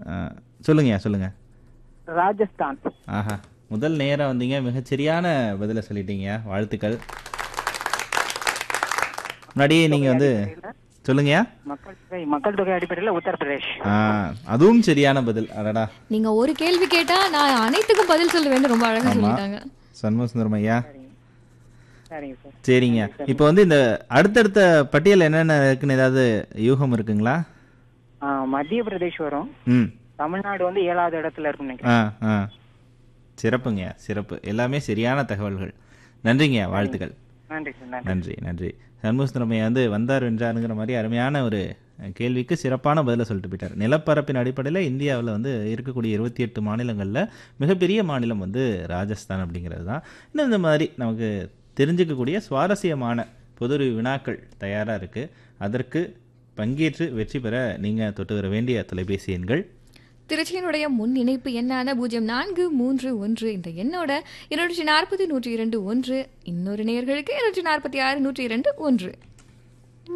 ஆ, சொல்லுங்கய்யா சொல்லுங்க ராஜஸ்தான் ஆஹா முதல் நேரம் வந்தீங்க மிகச்சரியான பதிலை சொல்லிட்டீங்க வாழ்த்துக்கள் முன்னாடியே நீங்க வந்து சொல்லுங்கய்யா மக்கள் தொகை மக்கள் தொகை அடிப்படையில் உத்தரப்பிரதேஷ் ஆ, அதுவும் சரியான பதில் அடடா நீங்க ஒரு கேள்வி கேட்டா நான் அனைத்துக்கும் பதில் சொல்லுவேன்னு ரொம்ப அழகா ஆமா சொல்லிட்டாங்க சண்முக சுந்தரம் ஐயா சரிங்க சார் சரிங்க இப்போ வந்து இந்த அடுத்தடுத்த பட்டியல் என்னென்ன இருக்குன்னு ஏதாவது யூகம் இருக்குங்களா ஆ, மத்திய பிரதேஷ் வரும் ம் தமிழ்நாடு வந்து ஏழாவது இடத்துல இருக்கும்னு நினைக்கிறேன் ஆ ஆ சிறப்புங்க சிறப்பு எல்லாமே சரியான தகவல்கள் நன்றிங்க வாழ்த்துக்கள் நன்றி சார் நன்றி நன்றி நன்றி சண்முகசுந்தரமையா வந்து வந்தார் வென்றாருங்கிற மாதிரி அருமையான ஒரு அஹ், கேள்விக்கு சிறப்பான பதிலை சொல்லிட்டு போயிட்டார் நிலப்பரப்பின் அடிப்படையில் இந்தியாவில் வந்து இருக்கக்கூடிய இருபத்தி எட்டு மாநிலங்களில் மிகப்பெரிய மாநிலம் வந்து ராஜஸ்தான் அப்படிங்கிறது தான் இன்னும் இந்த மாதிரி நமக்கு தெரிஞ்சுக்கக்கூடிய சுவாரஸ்யமான பொது வினாக்கள் தயாராக இருக்குது அதற்கு பங்கேற்று வெற்றி பெற நீங்கள் தொட்டு வர வேண்டிய தொலைபேசி எண்கள் திருச்சியினுடைய முன் இணைப்பு எண்ணான பூஜ்ஜியம் நான்கு மூன்று ஒன்று இந்த எண்ணோட இருநூற்றி நாற்பது நூற்றி இரண்டு ஒன்று இன்னொரு நேயர்களுக்கு இருநூற்றி நாற்பத்தி ஆறு நூற்றி இரண்டு ஒன்று